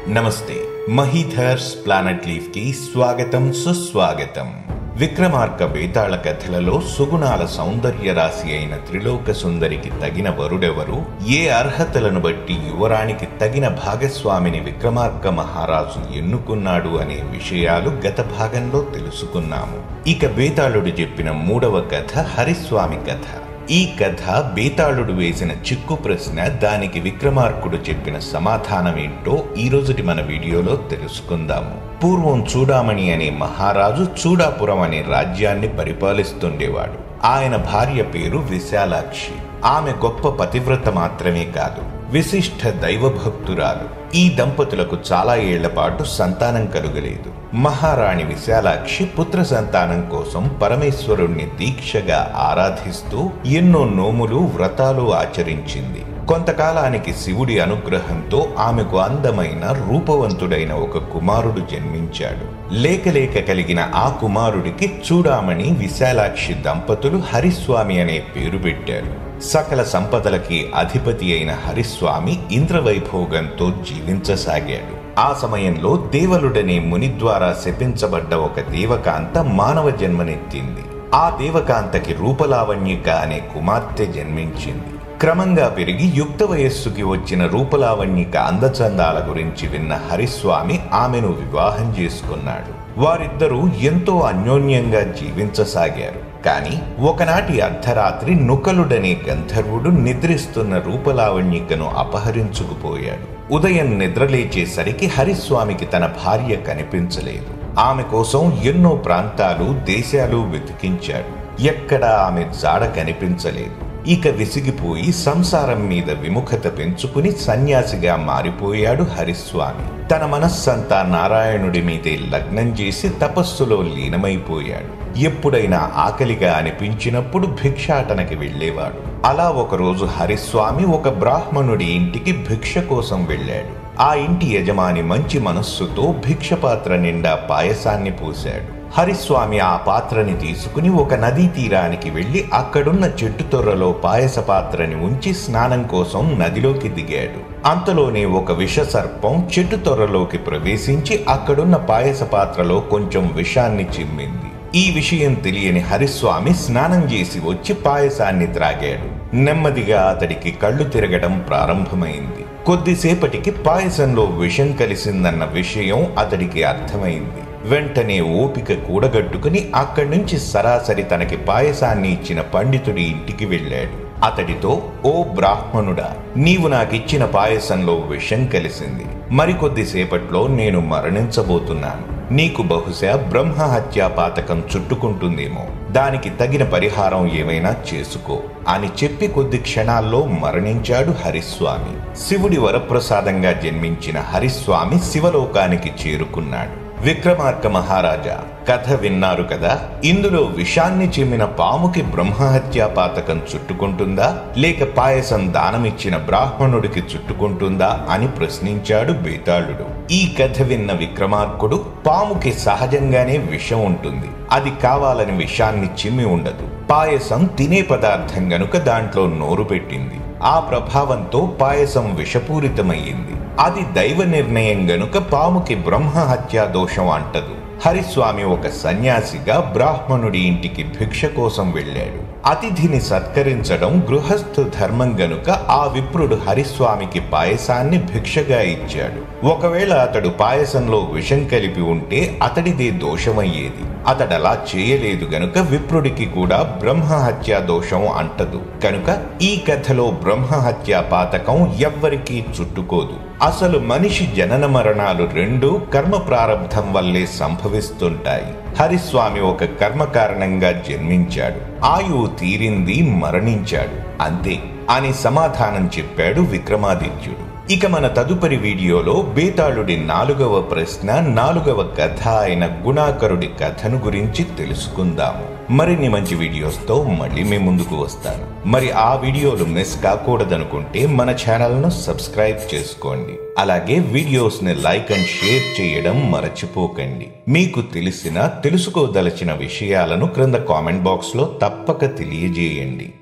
నమస్తే మహీధర్స్ planet leaf కి స్వాగతం సుస్వాగతం విక్రమార్క బేతాళ కథలలో సుగుణాల సౌందర్య రాశి అయిన త్రిలోక సుందరికి తగిన వరుడెవరు ఏ అర్హతలను బట్టి యువరానికి తగిన భాగస్వామిని విక్రమార్క మహారాజు ఎన్నుకున్నాడు అనే విషయాలు గత భాగంలో తెలుసుకున్నాము ఇక బేతాళుడు చెప్పిన మూడవ కథ హరిస్వామి కథ ఈ కథ బేతాళుడు వేసిన చిక్కు ప్రశ్న దానికి విక్రమార్కుడు చెప్పిన సమాధానం ఏంటో ఈ రోజుటి మన వీడియోలో తెలుసుకుందాము పూర్వం చూడామణి అనే మహారాజు చూడాపురం అనే రాజ్యాన్ని పరిపాలిస్తుండేవాడు ఆయన భార్య పేరు విశాలాక్షి ఆమె గొప్ప పతివ్రత మాత్రమే కాదు విశిష్ట దైవభక్తురాలు ఈ దంపతులకు చాలా ఏళ్ల పాటు సంతానం కలుగలేదు మహారాణి విశాలాక్షి పుత్ర సంతానం కోసం పరమేశ్వరుణ్ణి దీక్షగా ఆరాధిస్తూ ఎన్నో నోములు వ్రతాలు ఆచరించింది కొంతకాలానికి శివుడి అనుగ్రహంతో ఆమెకు అందమైన రూపవంతుడైన ఒక కుమారుడు జన్మించాడు లేక లేక కలిగిన ఆ కుమారుడికి చూడామణి విశాలాక్షి దంపతులు హరిస్వామి అనే పేరు పెట్టారు సకల సంపదలకి అధిపతి అయిన హరిస్వామి ఇంద్రవైభోగంతో జీవించసాగాడు ఆ సమయంలో దేవలుడనే ముని ద్వారా శపించబడ్డ ఒక దేవకాంత మానవ జన్మనెత్తింది ఆ దేవకాంతకి రూపలావణ్యిక అనే కుమార్తె జన్మించింది క్రమంగా పెరిగి యుక్త వయస్సుకి వచ్చిన రూపలావణ్యిక అందచందాల గురించి విన్న హరిస్వామి ఆమెను వివాహం చేసుకున్నాడు వారిద్దరూ ఎంతో అన్యోన్యంగా జీవించసాగారు కాని ఒకనాటి అర్ధరాత్రి నుకలుడనే గంధర్వుడు నిద్రిస్తున్న రూపలావణ్యికను అపహరించుకుపోయాడు ఉదయం నిద్రలేచేసరికి హరిస్వామికి తన భార్య కనిపించలేదు ఆమె కోసం ఎన్నో ప్రాంతాలు దేశాలు వెతికించాడు ఎక్కడా ఆమె జాడ కనిపించలేదు ఇక విసిగిపోయి సంసారం మీద విముఖత పెంచుకుని సన్యాసిగా మారిపోయాడు హరిస్వామి తన మనస్సంతా నారాయణుడి మీదే లగ్నం చేసి తపస్సులో లీనమైపోయాడు ఎప్పుడైనా ఆకలిగా అనిపించినప్పుడు భిక్షాటనకి వెళ్ళేవాడు అలా ఒకరోజు హరిస్వామి ఒక బ్రాహ్మణుడి ఇంటికి భిక్ష కోసం వెళ్ళాడు ఆ ఇంటి యజమాని మంచి మనస్సుతో భిక్ష పాత్ర నిండా పాయసాన్ని పోశాడు హరిస్వామి ఆ పాత్రని తీసుకుని ఒక నదీ తీరానికి వెళ్లి అక్కడున్న చెట్టు తొర్రలో పాయస పాత్రని ఉంచి స్నానం కోసం నదిలోకి దిగాడు అంతలోనే ఒక విష సర్పం చెట్టు తొర్రలోకి ప్రవేశించి అక్కడున్న పాయస పాత్రలో కొంచెం విషాన్ని చిమ్మింది ఈ విషయం తెలియని హరిస్వామి స్నానం చేసి వచ్చి పాయసాన్ని త్రాగాడు నెమ్మదిగా అతడికి కళ్ళు తిరగడం ప్రారంభమైంది కొద్దిసేపటికి పాయసంలో విషం కలిసిందన్న విషయం అతడికి అర్థమైంది వెంటనే ఓపిక కూడగట్టుకుని అక్కడి నుంచి సరాసరి తనకి పాయసాన్ని ఇచ్చిన పండితుడి ఇంటికి వెళ్ళాడు అతడితో ఓ బ్రాహ్మణుడా నీవు నాకిచ్చిన పాయసంలో విషం కలిసింది మరికొద్దిసేపట్లో నేను మరణించబోతున్నాను నీకు బహుశా బ్రహ్మ హత్యా పాతకం చుట్టుకుంటుందేమో దానికి తగిన పరిహారం ఏమైనా చేసుకో అని చెప్పి కొద్ది క్షణాల్లో మరణించాడు హరిస్వామి శివుడి వరప్రసాదంగా జన్మించిన హరిస్వామి శివలోకానికి చేరుకున్నాడు విక్రమార్క మహారాజా కథ విన్నారు కదా ఇందులో విషాన్ని చిమ్మిన పాముకి బ్రహ్మహత్యా పాతకం చుట్టుకుంటుందా లేక పాయసం దానమిచ్చిన బ్రాహ్మణుడికి చుట్టుకుంటుందా అని ప్రశ్నించాడు బేతాళుడు ఈ కథ విన్న విక్రమార్కుడు పాముకి సహజంగానే విషం ఉంటుంది అది కావాలని విషాన్ని చిమ్మి ఉండదు పాయసం తినే పదార్థం గనుక దాంట్లో నోరు పెట్టింది ఆ ప్రభావంతో పాయసం విషపూరితమయ్యింది అది దైవ నిర్ణయం గనుక పాముకి బ్రహ్మ హత్యా దోషం అంటదు హరిస్వామి ఒక సన్యాసిగా బ్రాహ్మణుడి ఇంటికి భిక్ష కోసం వెళ్ళాడు అతిథిని సత్కరించడం గృహస్థు ధర్మం గనుక ఆ విప్రుడు హరిస్వామికి పాయసాన్ని భిక్షగా ఇచ్చాడు ఒకవేళ అతడు పాయసంలో విషం కలిపి ఉంటే అతడిదే దోషమయ్యేది అతడలా చేయలేదు గనుక విప్రుడికి కూడా బ్రహ్మ హత్యా దోషం అంటదు కనుక ఈ కథలో బ్రహ్మ హత్యా పాతకం ఎవ్వరికీ చుట్టుకోదు అసలు మనిషి జనన మరణాలు రెండు కర్మ ప్రారంధం వల్లే సంభవిస్తుంటాయి హరిస్వామి ఒక కర్మ కారణంగా జన్మించాడు ఆయువు తీరింది మరణించాడు అంతే అని సమాధానం చెప్పాడు విక్రమాదిత్యుడు ఇక మన తదుపరి వీడియోలో బేతాళుడి నాలుగవ ప్రశ్న నాలుగవ కథ అయిన గుణాకరుడి కథను గురించి తెలుసుకుందాము మరిన్ని మంచి వీడియోస్తో మళ్ళీ మీ ముందుకు వస్తాను మరి ఆ వీడియోలు మిస్ కాకూడదనుకుంటే మన ఛానల్ను సబ్స్క్రైబ్ చేసుకోండి అలాగే వీడియోస్ ని లైక్ అండ్ షేర్ చేయడం మరచిపోకండి మీకు తెలిసిన తెలుసుకోదలచిన విషయాలను క్రింద కామెంట్ బాక్స్ లో తప్పక తెలియజేయండి